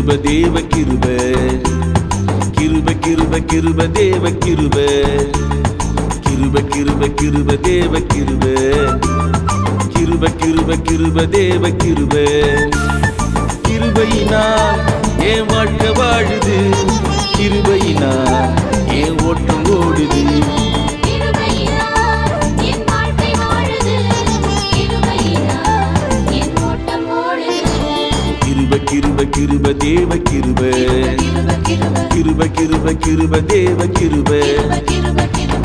கிருப தேவ கிருப கிருப கிருப கிருப தேவ கிருப கிருப கிருப கிருப தேவ கிருப கிருப கிருப கிருப தேவ கிருப கிருபையினால் என் வாழ்க்கை வாழுது கிருபையினால் என் ஓட்டம் ஓடுது கிருபையினால் என் வாழ்க்கை வாழுது கிருபையினால் என் ஓட்டம் ஓடுது கிருப கிருப கிருப தேவ கிருப கிருப கிருப கிருப கிருப கிருப தேவ கிருப கிருப கிருப கிருப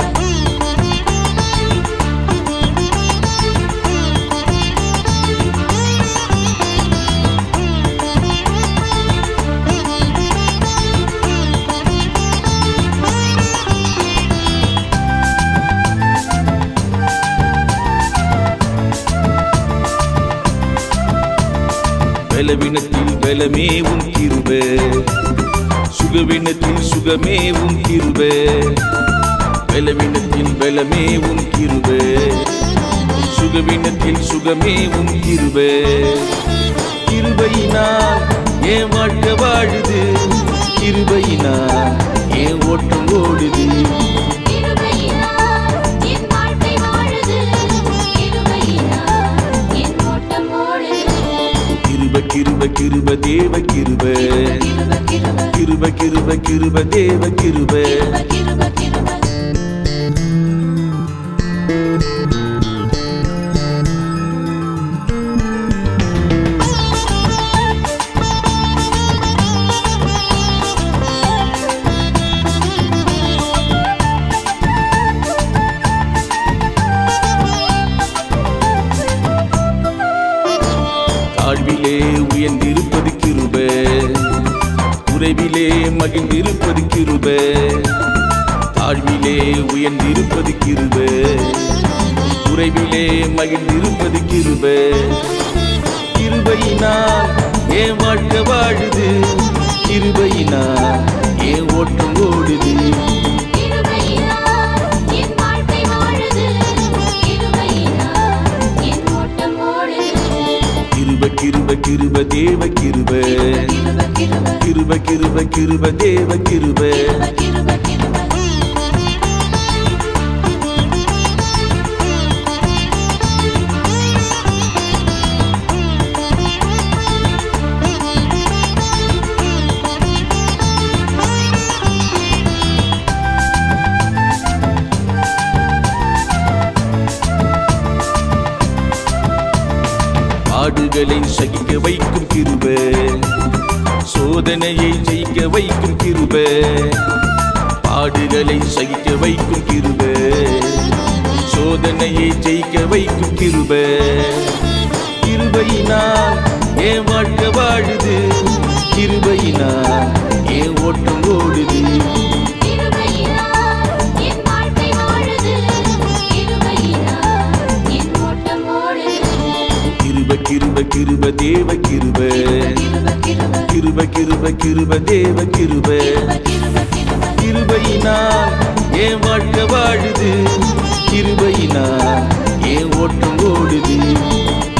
பலவினத்தில் பலமேவும் கிருப சுகவினத்தில் சுகமேவும் கிருப பலவினத்தில் பலமேவும் கிருப சுகவினத்தில் சுகமேவும் கிருப கிருபையினால் என் வாழ்க்கை வாழுது கிருபையினால் என் ஓட்டம் ஓடுது கிருபையினால் என் வாழ்க்கை வாழுது கிருபையினால் என் ஓட்டம் ஓடுது கிருப கிருப கிருப தேவ கிருப கிருப கிருப கிருப கிருப கிருப தேவ கிருப கிருப கிருப கிருப தாழ்விலே உயர்ந்திருப்பது கிருப உறைவிலே மகிழ்ந்திருப்பது கிருப தாழ்விலே உயர்ந்திருப்பது கிருப உறைவிலே மகிழ்ந்திருப்பது கிருப கிருபையினால் என் வாழ்க்கை வாழுது கிருபையினால் என் ஓட்டம் ஓடுது கிருபையினால் என் வாழ்க்கை வாழுது கிருபையினால் என் ஓட்டம் ஓடுது கிருப கிருப கிருப தேவ கிருப கிருப கிருப கிருப கிருப கிருப தேவ கிருப கிருப கிருப பாடுகளை சகிக்க வைக்கும் கிருப சோதனையை ஜெயிக்க வைக்கும் கிருப பாடுகளை சகிக்க வைக்கும் கிருப சோதனையை ஜெயிக்க வைக்கும் கிருப கிருபையினால் என் வாழ்க்கை வாழுது கிருபையினால் என் ஓட்டம் ஓடுது கிருபையினால் என் வாழ்க்கை வாழுது கிருபையினால் என் ஓட்டம் ஓடுது கிருப கிருப கிருப தேவ கிருப கிருப கிருப கிருப கிருப கிருப தேவ கிருப கிருப கிருப கிருபையினால் என் வாழ்க்கை வாழுது கிருபையினால் என் ஓட்டம் ஓடுது